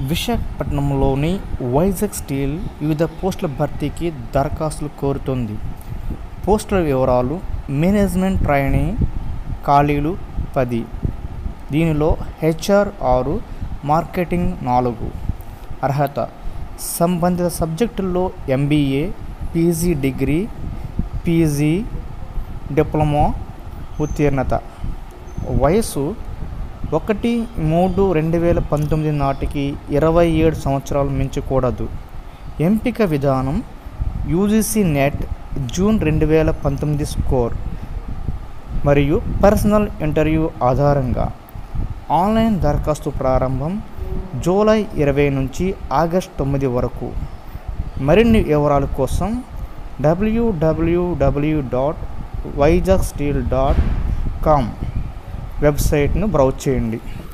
విశాఖపట్నంలోని వైజాగ్ స్టీల్ వివిధ పోస్టుల భర్తీకి దరఖాస్తులు కోరుతోంది పోస్టుల వివరాలు మేనేజ్మెంట్ ట్రైనీ ఖాళీలు పది దీనిలో హెచ్ఆర్ ఆరు మార్కెటింగ్ నాలుగు అర్హత సంబంధిత సబ్జెక్టుల్లో MBA PG degree PG diploma ఉత్తీర్ణత వయసు ఒకటి మూడు రెండు వేల పంతొమ్మిది నాటికి ఇరవై ఏడు సంవత్సరాలు మించకూడదు ఎంపిక విధానం యూజీసీ నెట్ జూన్ రెండు వేల పంతొమ్మిది స్కోర్ మరియు పర్సనల్ ఇంటర్వ్యూ ఆధారంగా ఆన్లైన్ దరఖాస్తు ప్రారంభం జూలై ఇరవై నుంచి ఆగస్ట్ తొమ్మిది వరకు మరిన్ని వివరాల కోసం డబ్ల్యూడబ్ల్యూడబ్ల్యూ dot Vizag steel dot com వెబ్సైట్ను బ్రౌజ్ చేయండి